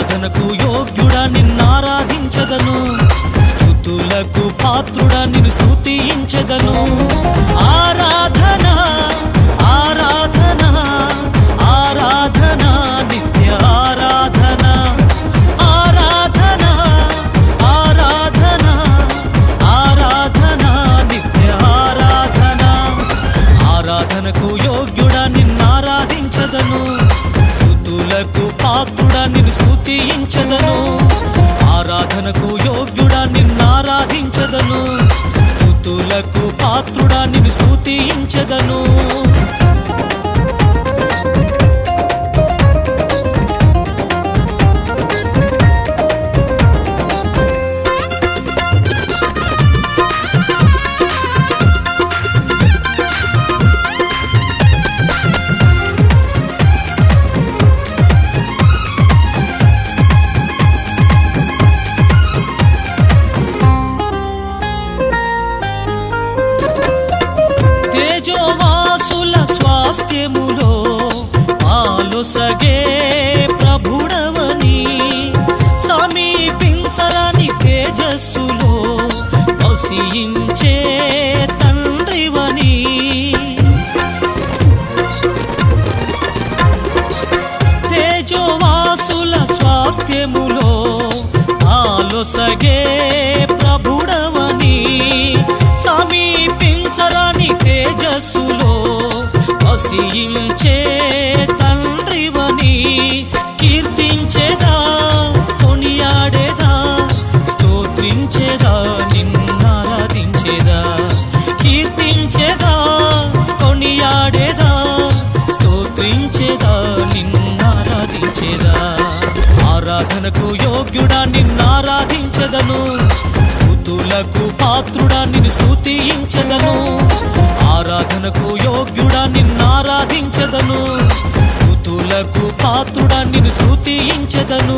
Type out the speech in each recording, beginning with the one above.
ఆరాధనకు యోగ్యుడా నిన్నారాధించదను స్థుతులకు పాత్రుడా నిన్ను స్తుతించదను ఆరాధన ఆరాధన ఆరాధన నిత్య ఆరాధన ఆరాధన ఆరాధన ఆరాధన నిత్య ఆరాధన ఆరాధనకు యోగ్యుడా నిన్నారాధించదను స్థుతులకు పాత్రుడా నిన్ను స్తుతించదను ఆరాధనకు యోగ్యుడా నిన్నారాధించదను స్థుతులకు పాత్రుడా నిన్ను స్తుతించదను తేజోవాసుల స్వాస్థ్యములో ఆలుసగే ప్రభుడవని సమీపించరాని తేజస్సులో వసించే తండ్రివని తేజోవాసుల స్వాస్థ్యములో ఆలుసగే ప్రభుడవని సమీపించరాని తేజస్సులో వసించే తండ్రివని కీర్తించేదా కొనియాడేదా స్తోత్రించేదా నిన్నారాధించేదా కీర్తించేదా కొనియాడేదా స్తోత్రించేదా నిన్నారాధించేదా ఆరాధనకు యోగ్యుడా నిన్నారాధించదను స్థుతులకు పాత్రుడా నిన్ను స్తుతించదను ఆరాధనకు యోగ్యుడా నిన్నారాధించదను స్థుతులకు పాత్రుడా నిన్ను స్తుతించదను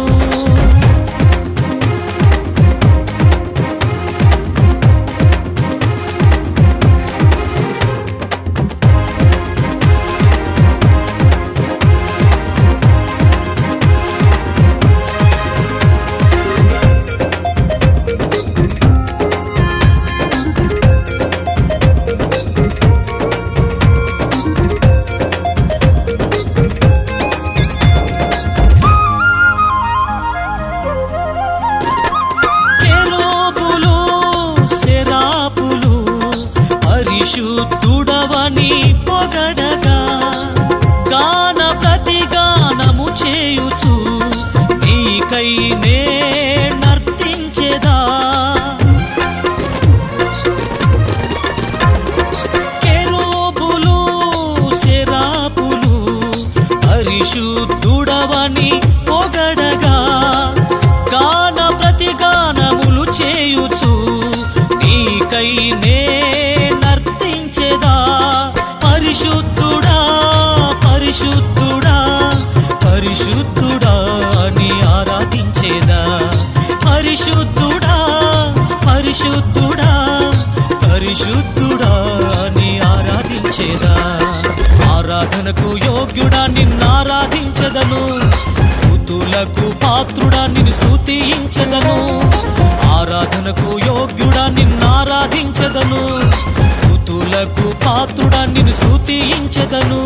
కెరూబులు శరాపులు పరిశుద్ధుడవని పొగడగా గాన ప్రతిగానము చేయుచు నీకై నే నర్తించెదా కెరూబులు శరాపులు పరిశుద్ధుడవని పొగడగా గాన ప్రతిగానములు చేయుచు నీకై నే నర్తించెదా పరిశుద్ధుడా పరిశుద్ధుడా పరిశుద్ధుడా ని ఆరాధించేదా పరిశుద్ధుడా పరిశుద్ధుడా పరిశుద్ధుడా ని ఆరాధించేదా ఆరాధనకు యోగ్యుడా నిన్నారాధించదను స్థుతులకు పాత్రుడా నిన్ను స్తుతించదను ఆరాధనకు యోగ్యుడా నిన్నారాధించదను స్థుతులకు పాత్రుడా నిన్ను స్తుతించదను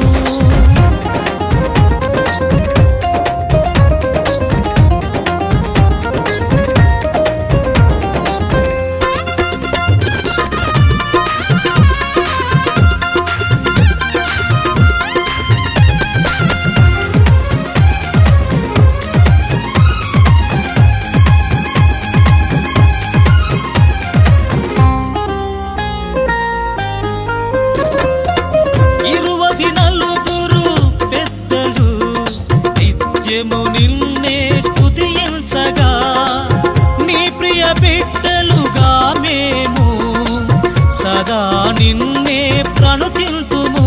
ఇరువది నలుగురు పెద్దలు నిత్యము నిన్నే స్తుతించగా నీ ప్రియ బిడ్డలుగా మేము సదా నిన్నే ప్రణుతింతుము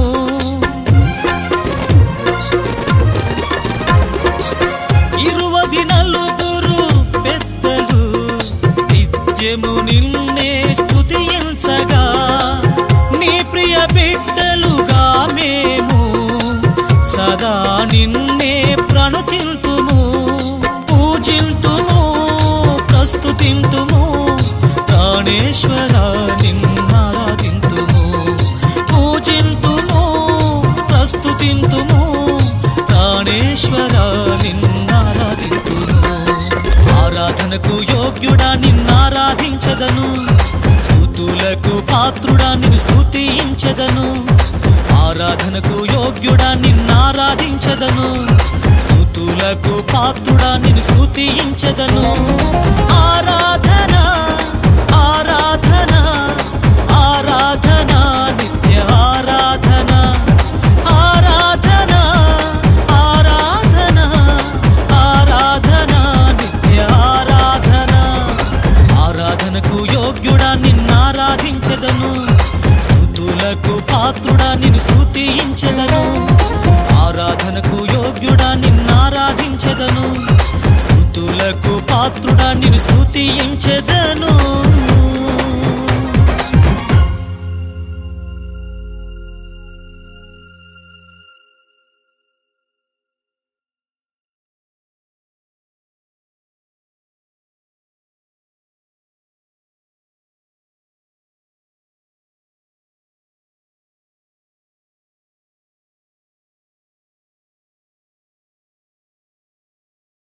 ఇరువది నలుగురు పెద్దలు నిత్యము నిన్నే స్తుతించగా నీ ప్రియ బిడ్డలుగా మేము సదా నిన్నే ప్రణుతింతుము పూజ ప్రస్తుతింతుము ప్రాణేశ్వర నిన్నారాధింతుము పూజింతుము ప్రస్తుతింతుము ప్రాణేశ్వర నిన్నారాధింతుము ఆరాధనకు యోగ్యుడా నిన్నారాధించదను స్థుతులకు పాత్రుడా నిన్ను స్తుతించదను ఆరాధనకు యోగ్యుడా నిన్నారాధించదను స్థుతులకు పాత్రుడా నిన్ను స్తుతించదను ఆరాధన ఆరాధన ఆరాధన నిత్య ఆరాధన ఆరాధన ఆరాధన ఆరాధన నిత్య ఆరాధన ఆరాధనకు యోగ్యుడా నిన్నారాధించదను స్థుతులకు పాత్రుడా నిన్ను స్తుతించదను ఆరాధనకు యోగ్యుడా నిన్నారాధించదను స్థుతులకు పాత్రుడా నిన్ను స్తుతించదను